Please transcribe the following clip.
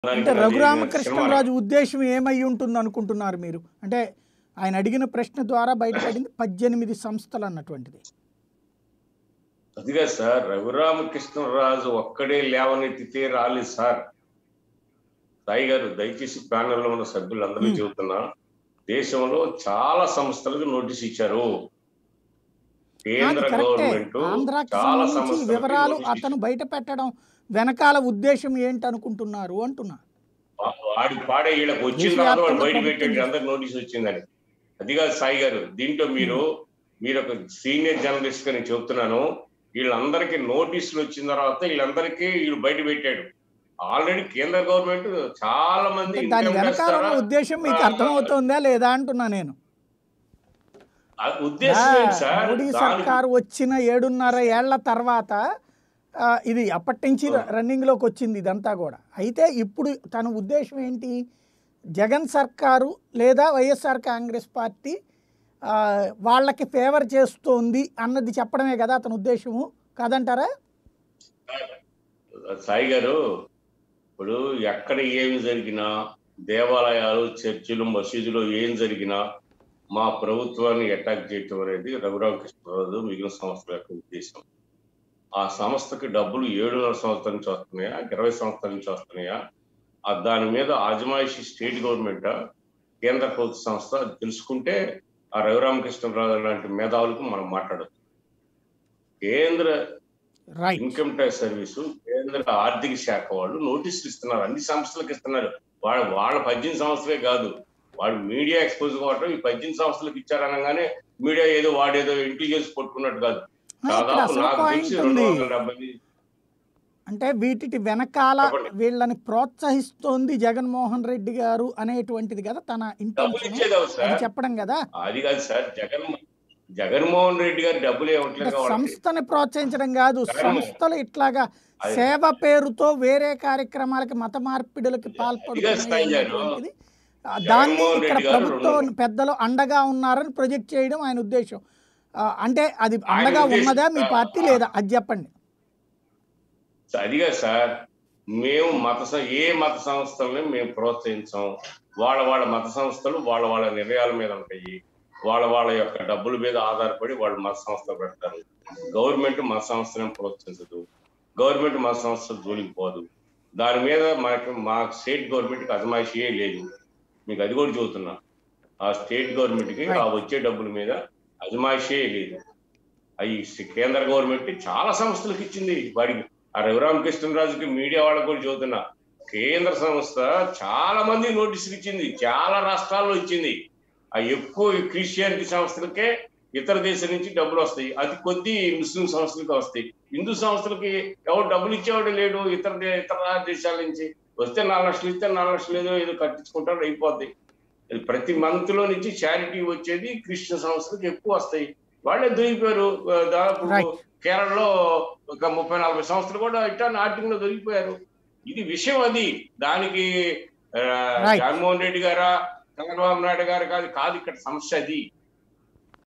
అంటే రఘురామకృష్ణరాజు ఉద్దేశం ఏమై ఉంటుంది అనుకుంటున్నారు మీరు అంటే ఆయన అడిగిన ప్రశ్న ద్వారా బయటపడింది పద్దెనిమిది సంస్థలు అన్నటువంటిది అదిగా సార్ రఘురామకృష్ణరాజు ఒక్కడే లేవనెత్తితే రాలేదు సార్ సాయి గారు దయచేసి ప్యానెల్లో ఉన్న సభ్యులందరూ Hmm. చెబుతున్నా దేశంలో చాలా సంస్థలకు నోటీస్ ఇచ్చారు అది కేంద్ర కరెక్టే గవర్నమెంట్ ఆంధ్రాకి చాలా సంబంధించి సంస్థలకు వివరాలు notice అతను బయట పెట్టడం వెనకాల ఉద్దేశం ఏంటి అనుకుంటున్నారు అంటున్నా వా- వాడి పాడే వీళ్ళకి వచ్చిన తర్వాత వాడు బయట దేశవ్యాప్తంగా పెట్టాడు ప్రభుత్వం అందరు నోటీస్ వచ్చిందని అది కాదు సాయి గారు దీంట్లో మీరు మీరు ఒక సీనియర్ జర్నలిస్ట్ గా నేను చెబుతున్నాను వీళ్ళందరికీ నోటీసులు వచ్చిన తర్వాత వీళ్ళందరికీ వీళ్ళు బయట పెట్టాడు ఆల్రెడీ కేంద్ర గవర్నమెంట్ చాలా మంది అంటే దాని income tax వెనకాల ఉన్న ద్వారా- ఉద్దేశం మీకు అర్థమవుతుందా లేదా అంటున్నా నేను ఆ ఉద్దేశం ఏంటి సార్ మోడీ దానికి సర్కారు వచ్చిన ఏడున్నర ఏళ్ల తర్వాత ఆ, ఇది అప్పటి నుంచి రన్నింగ్లోకి వచ్చింది ఇదంతా కూడా అయితే ఇప్పుడు తన ఉద్దేశం ఏంటి జగన్ సర్కారు లేదా వైఎస్ఆర్ కాంగ్రెస్ పార్టీ ఆ, వాళ్ళకి ఫేవర్ చేస్తోంది అన్నది చెప్పడమే కదా అతని ఉద్దేశము కాదంటారా సాయి గారు ఇప్పుడు ఎక్కడ ఏమి జరిగినా దేవాలయాలు చర్చిలు మసీదులు ఏం జరిగినా మా ప్రభుత్వాన్ని అటాక్ చేయటం అనేది రఘురామకృష్ణరాజు మిగిలిన సంస్థల యొక్క ఉద్దేశం ఆ సంస్థకి డబ్బులు ఏడున్నర సంవత్సరం నుంచి వస్తున్నాయా ఇరవై సంవత్సరాల నుంచి వస్తున్నాయా ఆ దాని మీద ఆజమాయిషి స్టేట్ గవర్నమెంట్ కేంద్ర ప్రభుత్వ సంస్థ అది తెలుసుకుంటే ఆ రఘురామకృష్ణరాజు లాంటి మేధావులకు మనం మాట్లాడచ్చు కేంద్ర రైట్ ఇన్కమ్ ట్యాక్స్ సర్వీస్ కేంద్ర ఆర్థిక శాఖ వాళ్ళు నోటీసులు ఇస్తున్నారు అన్ని సంస్థలకు ఇస్తున్నారు వాళ్ళ వాళ్ళ పద్దెనిమిది సంవత్సరాలే కాదు వాడు మీడియా ఎక్స్పోజ్ కావటం ఈ పద్దెనిమిది సంవత్సరాలకు ఇచ్చారనగానే మీడియా ఏదో వాడేదో ఇంటెలిజెన్స్ పట్టుకున్నట్టు కాదు ఇక్కడ దాదాపు అసలు నాకు పాయింట్ తెలిసి రెండు ఉంది వందల డెబ్బై అంటే వీటి వెనకాల చెప్పండి. వీళ్ళని ప్రోత్సహిస్తోంది జగన్మోహన్ రెడ్డి గారు అనేటువంటిది కదా తన డబ్బులు ఇంటెన్షన్ ఇచ్చేది ఎవరు అది సార్ చెప్పడం కదా అది కాదు సార్ జగన్ జగన్మోహన్ రెడ్డి గారు డబ్బులు అంటే ఇవ్వట్లేదు వాళ్ళకి సంస్థని ప్రోత్సహించడం కాదు జగన్మోహన్ సంస్థలు ఇట్లాగా అది- సేవ పేరుతో వేరే కార్యక్రమాలకి మత మార్పిడులకి స్థాయి గారు. పాల్పడుతున్నటువంటిది ఆ, దాన్ని జగన్మోహన్ ఇక్కడ రెడ్డి గారు ప్రభుత్వం రెండు- పెద్దలు అండగా ఉన్నారని ప్రొజెక్ట్ చేయడం ఆయన ఉద్దేశం ఆ, అంటే అది ఆయన అండగా ఉద్దేశం- ఉన్నదా మీ ఆ, పార్టీ ఆ. లేదా అది చెప్పండి అదిగా సార్ మేము మత స- ఏ మత సంస్థల్ని మేము ప్రోత్సహించాం వాళ్ళ వాళ్ళ మత సంస్థలు వాళ్ళ వాళ్ళ నిర్ణయాల మీద ఉంటాయి వాళ్ళ వాళ్ళ యొక్క డబ్బుల మీద ఆధారపడి వాళ్ళు మత సంస్థలు పెడతారు గవర్నమెంట్ మత సంస్థలను ప్రోత్సహించదు గవర్నమెంట్ మత సంస్థలు జోలికి పోదు దాని మీద మనకి మా స్టేట్ గవర్నమెంట్కి అజమాయిషీయే లేదు మీకు అది కూడా చెబుతున్నా ఆ స్టేట్ గవర్నమెంట్కి ఆ వచ్చే డబ్బుల మీద అజమాయిషీయే లేదు అవి కేంద్ర గవర్నమెంట్ చాలా సంస్థలకు ఇచ్చింది వాడికి ఆ రఘురామకృష్ణరాజుకి మీడియా వాళ్ళకు కూడా చెబుతున్నా కేంద్ర సంస్థ చాలా మంది నోటీసులు ఇచ్చింది చాలా రాష్ట్రాల్లో ఇచ్చింది ఆ ఎక్కువ క్రిస్టియానిటీ సంస్థలకే ఇతర దేశం నుంచి డబ్బులు వస్తాయి అది కొద్ది ముస్లిం సంస్థలకు వస్తాయి హిందూ సంస్థలకి ఎవరు డబ్బులు ఇచ్చేవాడు లేడు ఇతర దే- ఇతర దేశాల నుంచి వస్తే నాలుగు లక్షలు ఇస్తే నాలుగు లక్షలు ఏదో ఏదో కట్టించుకుంటారు అయిపోద్ది ఇది ప్రతి మంత్ లో నుంచి చారిటీ వచ్చేది క్రిస్టియన్ సంస్థలకు ఎక్కువ వస్తాయి వాళ్ళే దొరికిపోయారు ఆ, దాదాపు Right. కేరళలో ఒక ముప్పై నలభై సంవత్సరాలు కూడా ఇట్టా నాటింగ్ లో దొరికిపోయారు ఇది విషయం అది దానికి ఆ, Right. జగన్మోహన్ రెడ్డి గారా చంద్రబాబు నాయుడు గారు కాదు కాదు ఇక్కడ సమస్య అది